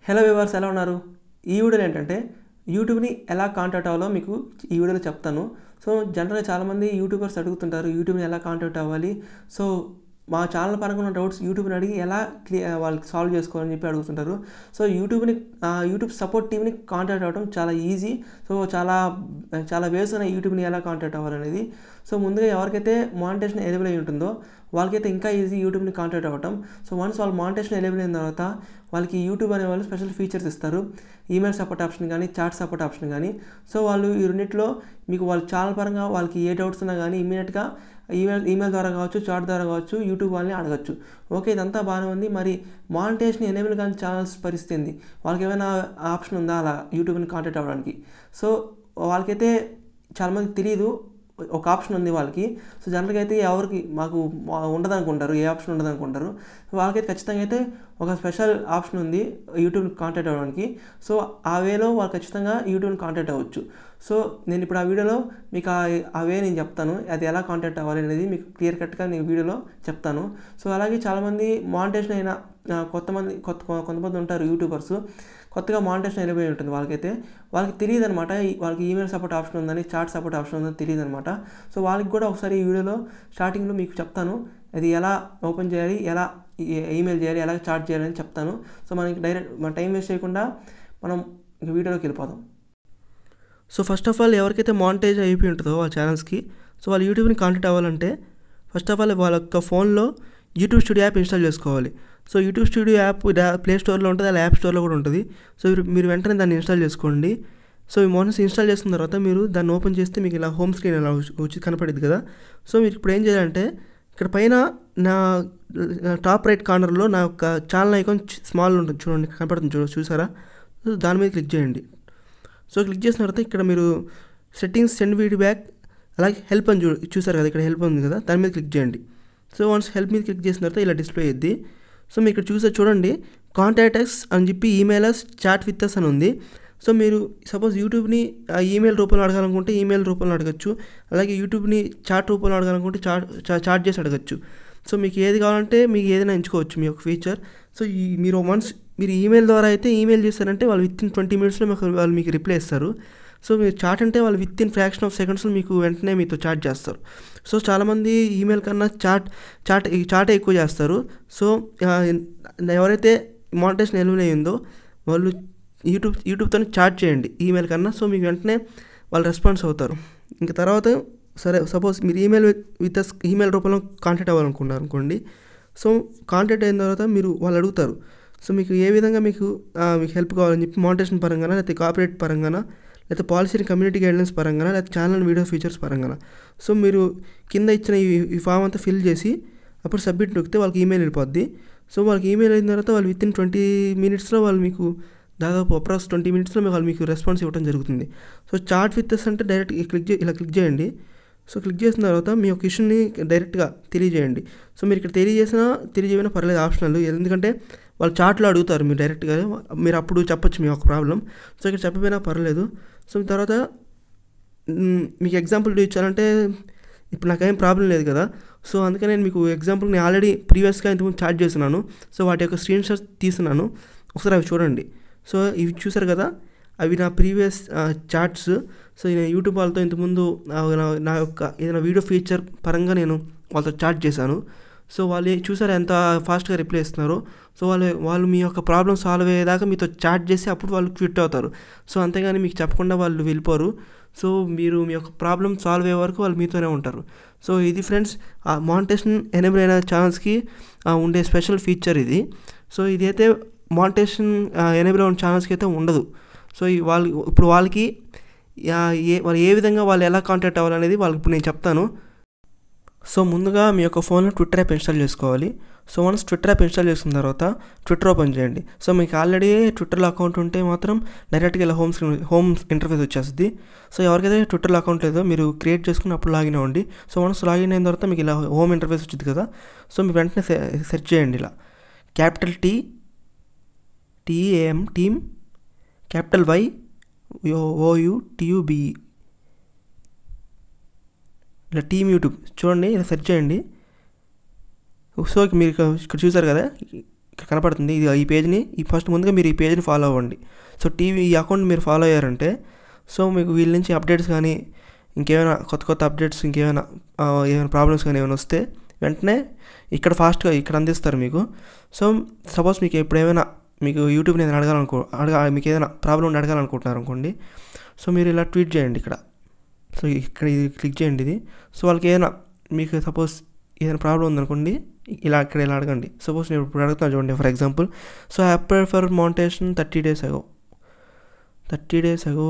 hello viewers ఎలా ఉన్నారు ఈ వీడియోలో ఏంటంటే యూట్యూబ్ని ఎలా కాంటాక్ట్ అవ్వాలో మీకు ఈ వీడియోలో చెప్తాను సో జనరల్గా చాలామంది యూట్యూబర్స్ అడుగుతుంటారు యూట్యూబ్ని ఎలా కాంటాక్ట్ అవ్వాలి సో మా ఛానల్ పరంగా ఉన్న డౌట్స్ యూట్యూబ్ని అడిగి ఎలా క్లియర్ వాళ్ళకి సాల్వ్ చేసుకోవాలని చెప్పి అడుగుతుంటారు సో యూట్యూబ్ని ఆ, యూట్యూబ్ సపోర్ట్ టీమ్ని కాంటాక్ట్ అవ్వడం చాలా ఈజీ సో చాలా చాలా వేస్ ఉన్నాయి యూట్యూబ్ని ఎలా కాంటాక్ట్ అవ్వాలనేది సో ముందుగా ఎవరికైతే మానిటేషన్ ఎలిబుల్ అయి ఉంటుందో వాళ్ళకైతే ఇంకా ఈజీ యూట్యూబ్ని కాంటాక్ట్ అవ్వటం సో వన్స్ వాళ్ళు మానిటేషన్ ఎలిబుల్ అయిన తర్వాత వాళ్ళకి యూట్యూబ్ అనే వాళ్ళు స్పెషల్ ఫీచర్స్ ఇస్తారు ఈమెయిల్ సపోర్ట్ ఆప్షన్ కానీ చాట్ సపోర్ట్ ఆప్షన్ కానీ సో వాళ్ళు ఈ రెండిట్లో మీకు వాళ్ళ ఛానల్ పరంగా వాళ్ళకి ఏ డౌట్స్ ఉన్నా కానీ ఇమీడియట్గా ఈమెయిల్ ఈమెయిల్ ద్వారా కావచ్చు చాట్ ద్వారా కావచ్చు యూట్యూబ్ వాళ్ళని అడగచ్చు ఓకే ఇదంతా బాగానే ఉంది మరి మానిటేషన్ ఎనేబుల్ కానీ ఛానల్స్ పరిస్థితి ఏంది వాళ్ళకి ఏమైనా ఆప్షన్ ఉందా అలా యూట్యూబ్ని కాంటాక్ట్ అవ్వడానికి సో వాళ్ళకైతే చాలామందికి తెలియదు ఒక ఆప్షన్ ఉంది వాళ్ళకి సో జనరల్గా అయితే ఎవరికి మాకు ఉండదు అనుకుంటారు ఏ ఆప్షన్ ఉండదు అనుకుంటారు వాళ్ళకైతే ఖచ్చితంగా అయితే ఒక స్పెషల్ ఆప్షన్ ఉంది యూట్యూబ్ కాంటాక్ట్ అవ్వడానికి సో ఆ వేలో వాళ్ళు ఖచ్చితంగా యూట్యూబ్ని కాంటాక్ట్ అవ్వచ్చు సో నేను ఇప్పుడు ఆ వీడియోలో మీకు ఆ ఆ వే నేను చెప్తాను అది ఎలా కాంటాక్ట్ అవ్వాలి అనేది మీకు క్లియర్ కట్గా నేను వీడియోలో చెప్తాను సో అలాగే చాలామంది మానిటేషన్ అయిన ఆ, కొంతమంది కొత్త కొంతమంది ఉంటారు యూట్యూబర్స్ కొత్తగా మానిటేషన్ వెళ్ళిపోయి ఉంటుంది వాళ్ళకైతే వాళ్ళకి తెలియదు అనమాట వాళ్ళకి ఈమెయిల్ సపోర్ట్ ఆప్షన్ ఉందని చాట్ సపోర్ట్ ఆప్షన్ ఉందని తెలియదు అనమాట సో వాళ్ళకి కూడా ఒకసారి ఈ వీడియోలో స్టార్టింగ్లో మీకు చెప్తాను అది ఎలా ఓపెన్ చేయాలి ఎలా ఈ- ఈమెయిల్ చేయాలి ఎలా చాట్ చేయాలి అని చెప్తాను సో మనకి డైరెక్ట్ మన టైం వేస్ట్ చేయకుండా మనం ఇంక వీడియోలోకి వెళ్ళిపోదాం సో ఫస్ట్ ఆఫ్ ఆల్ ఎవరికైతే మానిటైజ్ అయిపోయి ఉంటుందో వాళ్ళ ఛానల్స్కి సో వాళ్ళ యూట్యూబ్ని కాంటాక్ట్ అవ్వాలంటే ఫస్ట్ ఆఫ్ ఆల్ వాళ్ళ యొక్క ఫోన్లో యూట్యూబ్ స్టూడియో యాప్ ఇన్స్టాల్ చేసుకోవాలి so YouTube studio app play స్టోర్లో ఉంటుంది అలా యాప్ స్టోర్లో కూడా ఉంటుంది సో మీరు- మీరు వెంటనే దాన్ని ఇన్స్టాల్ చేసుకోండి సో ఈ మోనస్ ఇన్స్టాల్ చేసిన తర్వాత మీరు దాన్ని ఓపెన్ చేస్తే మీకు ఇలా హోమ్ స్క్రీన్ ఇలా వచ్చి- వచ్చి కనపడింది కదా సో మీరు ఇప్పుడు ఏం చేయాలంటే ఇక్కడ పైన నా టాప్ రైట్ కార్నర్లో నా యొక్క ఛానల్ ఐకాన్ స్మాల్ ఉంటుంది చూడండి కనపడుతుంది చూడ చూసారా సో దాని మీద క్లిక్ చేయండి సో క్లిక్ చేసిన తర్వాత ఇక్కడ మీరు సెట్టింగ్స్ సెండ్ ఫీడ్బ్యాక్ అలాగే హెల్ప్ అని చూ చూసారు కదా ఇక్కడ హెల్ప్ ఉంది కదా దాని మీద క్లిక్ చేయండి సో వన్స్ హెల్ప్ మీద క్లిక్ చేసిన తర్వాత ఇలా డిస్ప్లే అయ్యిద్ది సో మీరు ఇక్కడ చూసే చూడండి కాంటాక్ట్ అస్ అని చెప్పి email us chat with us అని ఉంది సో మీరు సపోజ్ యూట్యూబ్ని ఆ ఈమెయిల్ రూపంలో అడగాలనుకుంటే ఈమెయిల్ రూపంలో అడగచ్చు అలాగే యూట్యూబ్ని చాట్ రూపంలో అడగాలనుకుంటే చాట్ చాట్ చేసి అడగచ్చు సో మీకు ఏది కావాలంటే మీకు ఏదైనా ఎంచుకోవచ్చు మీ యొక్క ఫీచర్ సో ఈ మీరు వన్స్ మీరు ఈమెయిల్ ద్వారా అయితే ఈమెయిల్ చేస్తారంటే వాళ్ళు విత్ ఇన్ ట్వంటీ మినిట్స్లో మీకు వాళ్ళు మీకు రిప్లై ఇస్తారు సో మీరు చాట్ అంటే వాళ్ళు విత్ ఇన్ ఫ్రాక్షన్ ఆఫ్ సెకండ్స్లో మీకు వెంటనే మీతో చాట్ చేస్తారు సో చాలామంది ఈమెయిల్ కన్నా చాట్ చాట్ ఈ చాటే ఎక్కువ చేస్తారు సో ఆ, ఎవరైతే మానిటేషన్ ఎలిమిన్ అయ్యిందో వాళ్ళు యూట్యూబ్ యూట్యూబ్తో చాట్ చేయండి ఈమెయిల్ కన్నా సో మీకు వెంటనే వాళ్ళు రెస్పాన్స్ అవుతారు ఇంకా తర్వాత సరే సపోజ్ మీరు ఈమెయిల్ విత్ ఈమెయిల్ రూపంలో కాంటాక్ట్ అవ్వాలనుకున్నారు అనుకోండి సో కాంటాక్ట్ అయిన తర్వాత మీరు వాళ్ళు అడుగుతారు సో మీకు ఏ విధంగా మీకు ఆ, మీకు హెల్ప్ కావాలని చెప్పి మానిటేషన్ పరంగానా లేకపోతే కాపరేట్ పరంగానా లేకపోతే పాలసీ కమ్యూనిటీ గైడ్లైన్స్ పరంగానా లేకపోతే ఛానల్ వీడియో ఫీచర్స్ పరంగానా సో మీరు కింద ఇచ్చిన ఈ ఈ ఫామ్ అంతా ఫిల్ చేసి అప్పుడు సబ్మిట్ నొక్కితే వాళ్ళకి ఈమెయిల్ వెళ్ళిపోద్ది సో వాళ్ళకి ఈమెయిల్ అయిన తర్వాత వాళ్ళు విత్ ఇన్ ట్వంటీ మినిట్స్లో వాళ్ళు మీకు దాదాపు అప్రాక్స్ ట్వంటీ మినిట్స్లో మీకు వాళ్ళు మీకు రెస్పాన్స్ ఇవ్వడం జరుగుతుంది సో చాట్ విత్ అస్ అంటే డైరెక్ట్ క్లిక్ చే ఇలా క్లిక్ చేయండి సో క్లిక్ చేసిన తర్వాత మీ యొక్క ఇష్యూని డైరెక్ట్గా తెలియజేయండి సో మీరు ఇక్కడ తెలియజేసినా తెలియజేయనా పర్లేదు ఆప్షనల్ ఎందుకంటే వాళ్ళు చాట్లో అడుగుతారు మీరు డైరెక్ట్గా మీరు అప్పుడు చెప్పొచ్చు మీ యొక్క ప్రాబ్లం సో ఇక్కడ చెప్పపోయినా పర్లేదు సో తర్వాత మ్, మీకు ఎగ్జాంపుల్ ఇచ్చానంటే ఇప్పుడు నాకేం ప్రాబ్లం లేదు కదా సో అందుకని నేను మీకు ఎగ్జాంపుల్ నేను ఆల్రెడీ ప్రీవియస్గా ఇంతకుముందు చార్జ్ చేస్తున్నాను సో వాటి యొక్క స్క్రీన్ షాట్స్ తీస్తున్నాను ఒకసారి అవి చూడండి సో ఇవి చూసారు కదా అవి నా ప్రీవియస్ చాట్స్ సో నేను యూట్యూబ్ వాళ్ళతో ఇంతకుముందు ఆ, నా- నా యొక్క ఏదైనా వీడియో ఫీచర్ పరంగా నేను వాళ్ళతో చాట్ చేశాను సో వాళ్ళు ఏ- చూసారా ఎంత ఫాస్ట్గా రిప్లై ఇస్తున్నారో సో వాళ్ళు వాళ్ళు మీ యొక్క ప్రాబ్లమ్ సాల్వ్ అయ్యేదాకా మీతో చాట్ చేసి అప్పుడు వాళ్ళు క్విట్ అవుతారు సో అంతేగాని మీకు చెప్పకుండా వాళ్ళు వెళ్ళిపోరు సో మీరు మీ యొక్క ప్రాబ్లమ్ సాల్వ్ అయ్యే వరకు వాళ్ళు మీతోనే ఉంటారు సో ఇది ఫ్రెండ్స్ ఆ మానిటేషన్ ఎనేబుల్ అయిన ఛానల్స్కి ఉండే స్పెషల్ ఫీచర్ ఇది సో ఇదైతే మానిటేషన్ ఎనేబుల్ అయిన ఛానల్స్కి అయితే ఉండదు సో ఈ వాళ్ళు ఇప్పుడు వాళ్ళకి ఆ, ఏ వాళ్ళు ఏ విధంగా వాళ్ళు ఎలా కాంటాక్ట్ అవ్వాలనేది వాళ్ళకి ఇప్పుడు నేను చెప్తాను సో ముందుగా మీ యొక్క ఫోన్లో ట్విట్టర్ యాప్ ఇన్స్టాల్ చేసుకోవాలి so once Twitter app install చేసుకున్న తర్వాత ట్విట్టర్ ఓపెన్ చేయండి సో మీకు ఆల్రెడీ ట్విట్టర్లో అకౌంట్ ఉంటే మాత్రం డైరెక్ట్గా ఇలా హోమ్ స్క్రీన్ హోమ్ ఇంటర్ఫేస్ వచ్చేస్తుంది సో ఎవరికైతే ట్విట్టర్లో అకౌంట్ లేదో మీరు క్రియేట్ చేసుకుని అప్పుడు లాగిన్ అవ్వండి సో వన్స్ లాగిన్ అయిన తర్వాత మీకు ఇలా హోమ్ ఇంటర్ఫేస్ వచ్చింది కదా సో మీరు వెంటనే సెర్చ్ చేయండి ఇలా capital T T A M team capital Y O U T U B E ఇలా టీమ్ యూట్యూబ్ చూడండి ఇలా సెర్చ్ చేయండి సో మీరు ఇక్కడ ఇక్కడ చూసారు కదా ఇక్కడ కనపడుతుంది ఇది ఈ పేజ్ని ఈ ఫస్ట్ ముందుగా మీరు ఈ పేజ్ని ఫాలో అవ్వండి సో టీవీ ఈ అకౌంట్ మీరు ఫాలో అయ్యారంటే సో మీకు వీళ్ళ నుంచి అప్డేట్స్ కానీ ఇంకేమైనా కొత్త కొత్త అప్డేట్స్ ఇంకేమైనా ఆ, ఏమైనా ప్రాబ్లమ్స్ కానీ ఏమైనా వస్తే వెంటనే ఇక్కడ ఫాస్ట్గా ఇక్కడ అందిస్తారు మీకు సో సపోజ్ మీకు ఇప్పుడు ఏమైనా మీకు యూట్యూబ్ని ఏదైనా అడగాలనుకో అడగా మీకు ఏదైనా ప్రాబ్లం ఉండి అడగాలనుకుంటున్నారు అనుకోండి సో మీరు ఇలా ట్వీట్ చేయండి ఇక్కడ సో ఇక్కడ ఇది క్లిక్ చేయండి ఇది సో వాళ్ళకి ఏదైనా మీకు సపోజ్ ఏదైనా ప్రాబ్లం ఉందనుకోండి ఇలా ఇక్కడ ఇలా అడగండి సపోజ్ నేను ఇప్పుడు అడుగుతాను చూడండి for example so applied for monetisation thirty days ago thirty days ago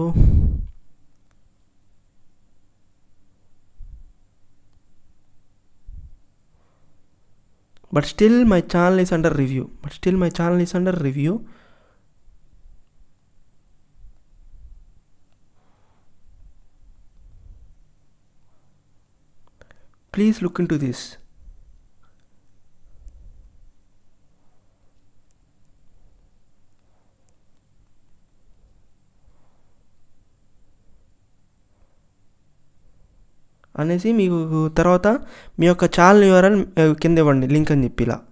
but still my channel is under review but still my channel is under review please look into this అనేసి మీకు తర్వాత మీ యొక్క channel URL కింద ఇవ్వండి link అని చెప్పి ఇలా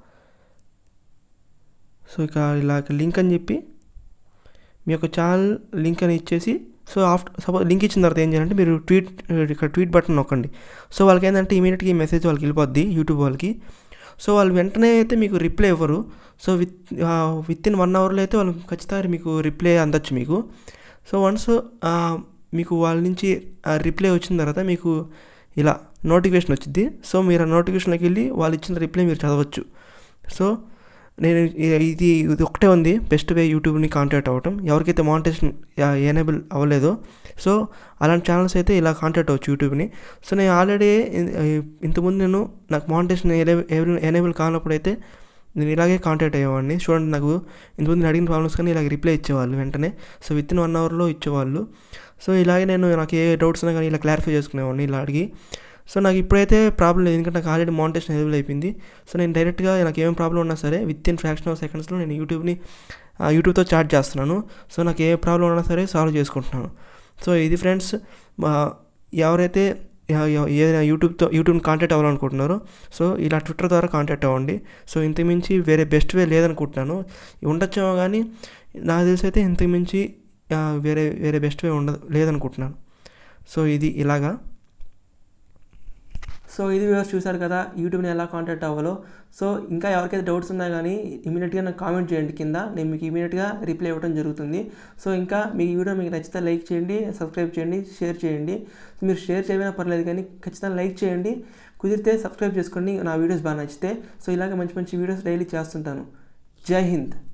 so ఇక ఇలా లింక్ అని చెప్పి మీ యొక్క ఛానల్ లింక్ అని ఇచ్చేసి సో ఆఫ్టర్ సపోజ్ లింక్ ఇచ్చిన తర్వాత ఏం చేయాలంటే మీరు ట్వీట్ ఇక్కడ ట్వీట్ బటన్ నొక్కండి సో వాళ్ళకి ఏంటంటే ఇమీడియట్గా ఈ మెసేజ్ వాళ్ళకి వెళ్ళిపోద్ది యూట్యూబ్ వాళ్ళకి సో వాళ్ళు వెంటనే అయితే మీకు రిప్లై ఇవ్వరు so with with in one అవర్లో అయితే వాళ్ళు ఖచ్చితంగా మీకు రిప్లై అందొచ్చు మీకు సో వన్స్ మీకు వాళ్ళ నుంచి రిప్లై వచ్చిన తర్వాత మీకు ఇలా నోటిఫికేషన్ వచ్చింది సో మీరు ఆ నోటిఫికేషన్లోకి వెళ్ళి వాళ్ళు ఇచ్చిన రిప్లై మీరు చదవచ్చు సో నేను ఇ- ఇది ఇది ఒకటే ఉంది బెస్ట్ వే యూట్యూబ్ని కాంటాక్ట్ అవ్వటం ఎవరికైతే మానిటేషన్ ఎనేబుల్ అవ్వలేదో సో అలాంటి ఛానల్స్ అయితే ఇలా కాంటాక్ట్ అవ్వచ్చు యూట్యూబ్ని సో నేను ఆల్రెడీ ఇంతకుముందు నేను నాకు మానిటేషన్ ఎనేబుల్ కానప్పుడు అయితే నేను ఇలాగే కాంటాక్ట్ అయ్యేవాడిని చూడండి నాకు ఇంతకుముందు నేను అడిగిన ప్రాబ్లమ్స్ కానీ ఇలాగ రిప్లై ఇచ్చేవాళ్ళు వెంటనే సో విత్ ఇన్ వన్ అవర్లో ఇచ్చేవాళ్ళు సో ఇలాగే నేను నాకు ఏ డౌట్స్ ఉన్నా కానీ ఇలా క్లారిఫై చేసుకునేవాడిని ఇలా అడిగి సో నాకు ఇప్పుడైతే ప్రాబ్లం లేదు ఎందుకంటే నాకు ఆల్రెడీ మానిటేషన్ ఎనేబుల్ అయిపోయింది సో నేను డైరెక్ట్గా నాకు ఏమేం ప్రాబ్లం ఉన్నా సరే విత్ ఇన్ ఫ్రాక్షన్ ఆఫ్ సెకండ్స్లో నేను యూట్యూబ్ని ఆ, యూట్యూబ్తో చాట్ చేస్తున్నాను సో నాకు ఏ ప్రాబ్లం ఉన్నా సరే సాల్వ్ చేసుకుంటున్నాను సో ఇది ఫ్రెండ్స్ ఎవరైతే ఎ- ఎ- ఏదైనా యూట్యూబ్తో యూట్యూబ్ని కాంటాక్ట్ అవ్వాలనుకుంటున్నారో సో ఇలా ట్విట్టర్ ద్వారా కాంటాక్ట్ అవ్వండి సో ఇంతకుమించి వేరే బెస్ట్ వే లేదనుకుంటున్నాను ఉండొచ్చేమో కానీ నాకు తెలిసి అయితే ఇంతకుమించి ఆ, వేరే వేరే బెస్ట్ వే ఉండదు లేదనుకుంటున్నాను సో ఇది ఇలాగా సో ఇది వ్యూవర్స్ చూసారు కదా యూట్యూబ్ని ఎలా కాంటాక్ట్ అవ్వాలో సో ఇంకా ఎవరికైతే డౌట్స్ ఉన్నా కానీ ఇమీడియట్గా నాకు కామెంట్ చేయండి కింద నేను మీకు ఇమీడియట్గా రిప్లై ఇవ్వడం జరుగుతుంది సో ఇంకా మీ వీడియో మీకు నచ్చితే లైక్ చేయండి సబ్స్క్రైబ్ చేయండి షేర్ చేయండి మీరు షేర్ చేయమైనా పర్లేదు కానీ ఖచ్చితంగా లైక్ చేయండి కుదిరితే సబ్స్క్రైబ్ చేసుకోండి నా వీడియోస్ బాగా నచ్చితే సో ఇలాగే మంచి మంచి వీడియోస్ డైలీ చేస్తుంటాను జై హింద్